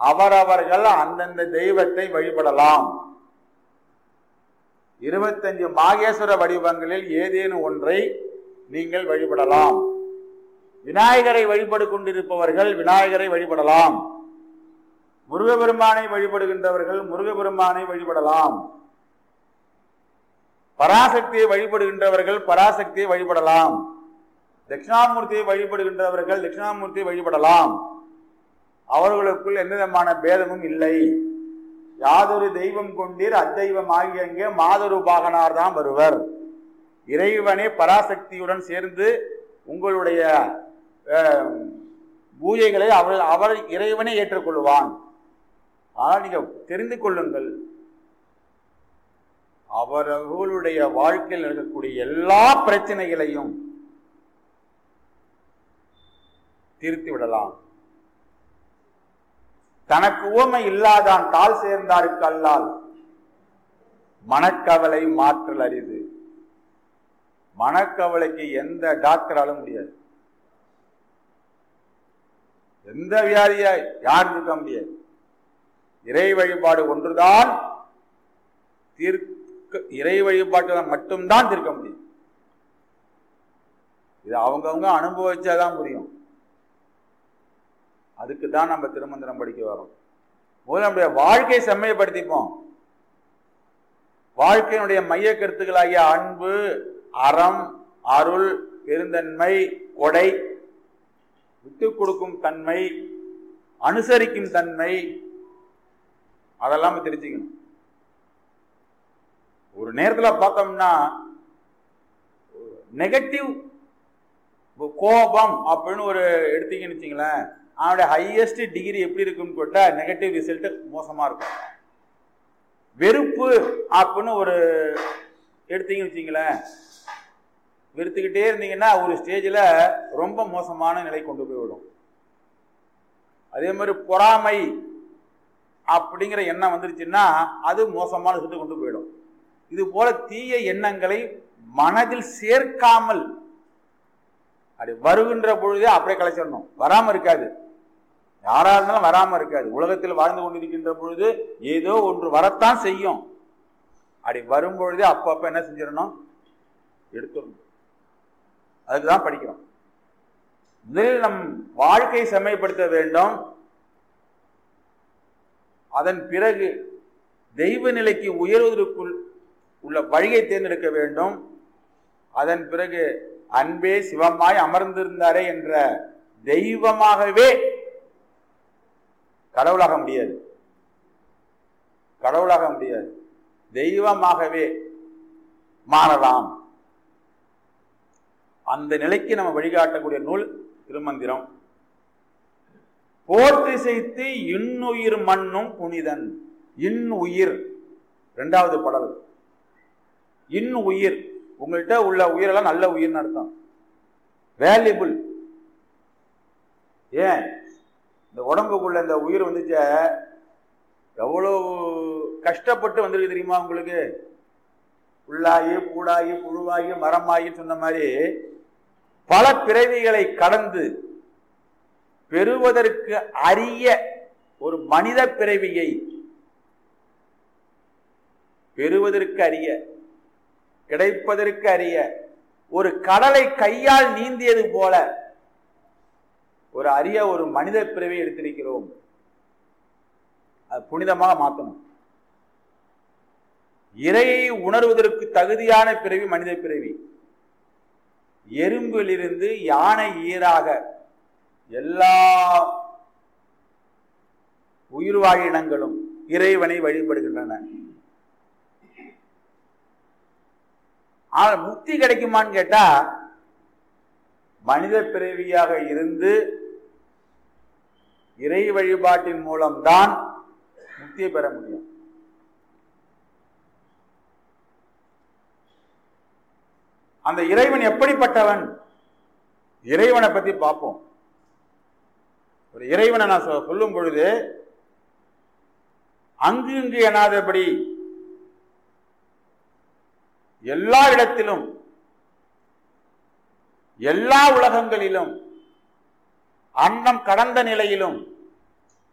அவரவர்கள் அந்தந்த தெய்வத்தை வழிபடலாம் இருபத்தஞ்சு மாகேஸ்வர வடிவங்களில் ஏதேனும் ஒன்றை நீங்கள் வழிபடலாம் விநாயகரை வழிபடு கொண்டிருப்பவர்கள் விநாயகரை வழிபடலாம் முருகபெருமானை வழிபடுகின்றவர்கள் முருகபெருமானை வழிபடலாம் பராசக்தியை வழிபடுகின்றவர்கள் பராசக்தியை வழிபடலாம் தட்சிணாமூர்த்தியை வழிபடுகின்றவர்கள் தட்சிணாமூர்த்தியை வழிபடலாம் அவர்களுக்குள் எந்த விதமான பேதமும் இல்லை யாதொரு தெய்வம் கொண்டீர் அத்தெய்வம் ஆகியங்கே மாதொரு பாகனார் தான் வருவர் இறைவனே பராசக்தியுடன் சேர்ந்து உங்களுடைய அஹ், பூஜைகளை அவர் அவர் இறைவனே ஏற்றுக்கொள்வான் ஆனால் நீங்க தெரிந்து கொள்ளுங்கள் அவர்களுடைய வாழ்க்கையில் இருக்கக்கூடிய எல்லா பிரச்சனைகளையும் தீர்த்து விடலாம் தனக்கு உவமை இல்லாதான் கால் சேர்ந்தாருக்கு அல்லால் மனக்கவலை மாற்றல் அரிது மனக்கவலைக்கு எந்த டாக்டராலும் முடியாது எந்த வியாதியா யாரும் இருக்க முடியாது இறை வழிபாடு ஒன்றுதான் தீர்க்க இறை வழிபாட்டில் மட்டும்தான் தீர்க்க முடியும் இது அவங்கவுங்க அனுபவிச்சாதான் புரியும் அதுக்கு தான் நம்ம திருமந்திரம் படிக்க வரோம் முதல்ல நம்முடைய வாழ்க்கையை செம்மைப்படுத்திப்போம் வாழ்க்கையினுடைய மைய கருத்துக்களாகிய அன்பு அறம் அருள் பெருந்தன்மை கொடை விட்டு கொடுக்கும் தன்மை அனுசரிக்கும் தன்மை அதெல்லாம் நம்ம தெரிஞ்சுக்கணும் ஒரு நேரத்தில் பார்த்தோம்னா நெகட்டிவ் கோபம் அப்படின்னு ஒரு எடுத்தீங்கன்னு வச்சுங்களேன் அவனுடைய ஹையஸ்ட் டிகிரி எப்படி இருக்குன்னு கேட்டால் நெகட்டிவ் ரிசல்ட் மோசமாக இருக்கும் வெறுப்பு அப்படின்னு ஒரு எடுத்தீங்கன்னு வச்சுங்களேன் வெறுத்துக்கிட்டே இருந்தீங்கன்னா ஒரு ஸ்டேஜில் ரொம்ப மோசமான நிலை கொண்டு போய் விடும் அதே மாதிரி பொறாமை அப்படிங்கிற எண்ணம் வந்துருச்சுன்னா அது மோசமான சுட்டு கொண்டு போயிடும் இது போல தீய எண்ணங்களை மனதில் சேர்க்காமல் அப்படி வருகின்ற பொழுதே அப்படியே கலைச்சிடணும் வராம இருக்காது யாரா இருந்தாலும் வராம இருக்காது உலகத்தில் வாழ்ந்து கொண்டிருக்கின்ற பொழுது ஏதோ ஒன்று வரத்தான் செய்யும் அப்படி வரும் பொழுதே அப்பப்ப என்ன செஞ்சிடணும் எடுத்துடணும் அதுக்குதான் படிக்கிறோம் முதலில் நம் வாழ்க்கையை செம்மைப்படுத்த வேண்டும் அதன் பிறகு தெய்வ நிலைக்கு உயர்வதற்குள் உள்ள வழியை தேர்ந்தெடுக்க வேண்டும் அதன் பிறகு அன்பே சிவமாய் அமர்ந்திருந்தாரே என்ற தெய்வமாகவே கடவுளாக முடியாது கடவுளாக முடியாது தெய்வமாகவே மாறலாம் அந்த நிலைக்கு நம்ம வழிகாட்டக்கூடிய நூல் திருமந்திரம் போற்றி செய்து இன்னுயிர் மண்ணும் புனிதன் இன் உயிர் இரண்டாவது பாடல் இன் உயிர் உங்கள்கிட்ட உள்ள உயிரெல்லாம் நல்ல உயிர்னு அர்த்தம் வேல்யூபிள் ஏன் இந்த உடம்புக்குள்ள இந்த உயிர் வந்துச்ச எவ்வளோ கஷ்டப்பட்டு வந்திருக்கு தெரியுமா உங்களுக்கு புல்லாகி பூடாகி புழுவாகி மரமாகி சொன்ன மாதிரி பல பிறவிகளை கடந்து பெறுவதற்கு அரிய ஒரு மனித பிறவியை பெறுவதற்கு அரிய கிடைப்பதற்கு அரிய ஒரு கடலை கையால் நீந்தியது போல ஒரு அரிய ஒரு மனித பிறவியை எடுத்திருக்கிறோம் அது புனிதமாக மாற்றணும் இறையை உணர்வதற்கு தகுதியான பிறவி மனித பிறவி எறும்பிலிருந்து யானை ஈராக எல்லா உயிர்வாழினங்களும் இறைவனை வழிபடுகின்றன ஆனால் முக்தி கிடைக்குமான்னு கேட்டா மனித பிறவியாக இருந்து இறை வழிபாட்டின் மூலம்தான் முக்தியை பெற முடியும் அந்த இறைவன் எப்படிப்பட்டவன் இறைவனை பத்தி பார்ப்போம் ஒரு இறைவனை நான் சொ- சொல்லும் பொழுது அங்கு இங்கு எனாதபடி எல்லா இடத்திலும் எல்லா உலகங்களிலும் அன்னம் கடந்த நிலையிலும்